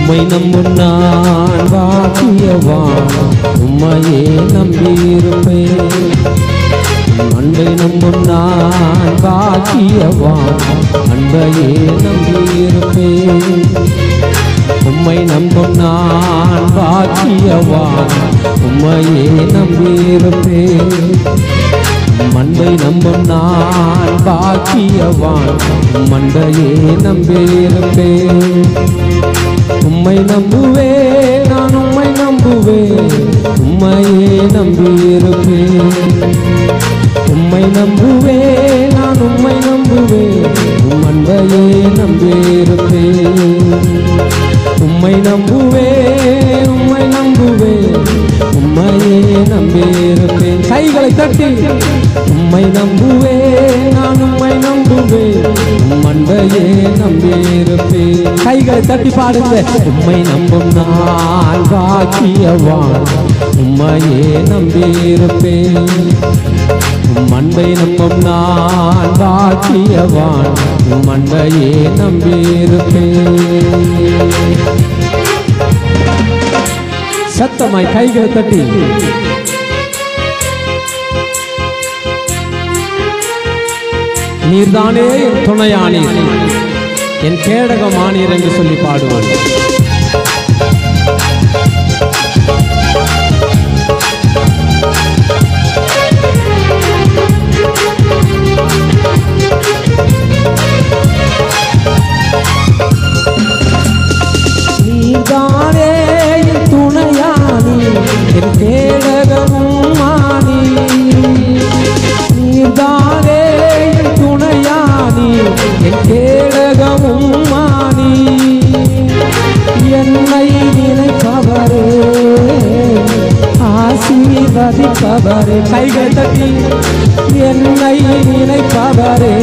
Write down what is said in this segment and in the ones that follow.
உம்மை நம்பும் நான் பாக்கியவான் உம்மையே நம்பியிருப்பேன் அன்பை நம்பும் நான் பாக்கியவான் அன்பையே நம்பியிருப்பேன் உம்மை நம்பும் நான் பாக்கியவான் உம்மையே நம்பியிருப்பேன் மண்டை நம்பும் நான் பாக்கியவான் மண்டையே நம்பியிருப்பேன் உம்மை நம்புவேன் நான் உம்மை நம்புவேன் உம்மையே நம்பியிருப்பேன் உம்மை நம்புவேன் நான் உம்மை நம்புவேன் உம் அன்பையே நம்பியிருப்பேன் உம்மை நம்புவேன் உம்மை நம்புவேன் உம்மையே நம்பியிருப்பேன் கைகளை தட்டி உம்மை நம்புவேன் நான் உம்மை நம்புவேன் உம் அன்பையே நம்பியிருப்பேன் கைகளை தட்டி பாடுங்க உம்மை நம்பும் நான் பாக்கியவான் உம்மையே நம்பியிருப்பேன் உம் அன்பை நம்பும் நான் பாக்கியவான் உம் அன்பையே நம்பியிருப்பேன் சத்தமாய் கைகளை தட்டி நீர்தானே என் துணையானீர் என் கேடகமானீர் என்று சொல்லி பாடுவான் நீதானே என் துணையானி என் கேடகமும் மானி நீதானே என் துணையானி என் கேடகமும் மானி என்னை நினைப்பவரே ஆசீர்வதிப்பவரே கைகள் தட்டி என்னை நினைப்பவரே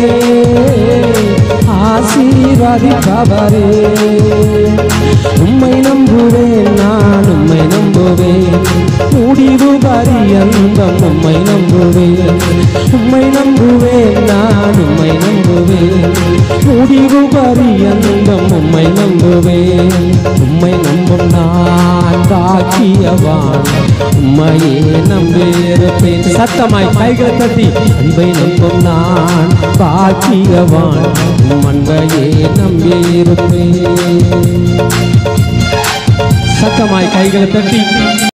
ஆசீர்வதிப்பவரே உம்மை நம்புவேன் நான் உம்மை நம்புவேன் முடிவு பரியந்தம் உம்மை நம்புவேன் உம்மை நம்புவேன் நான் உம்மை நம்புவேன் முடிவு பரியந்தம் உம்மை நம்புவேன் உம்மை நம்பும் நான் பாக்கியவான் உம்மையே நம்பியிருப்பேன் சத்தமாய் கைகளை தட்டி அன்பை நம்பும் நான் பாக்கியவான் உம் அன்பையே நம்பியிருப்பேன் சத்தமாய் கைகளை தட்டி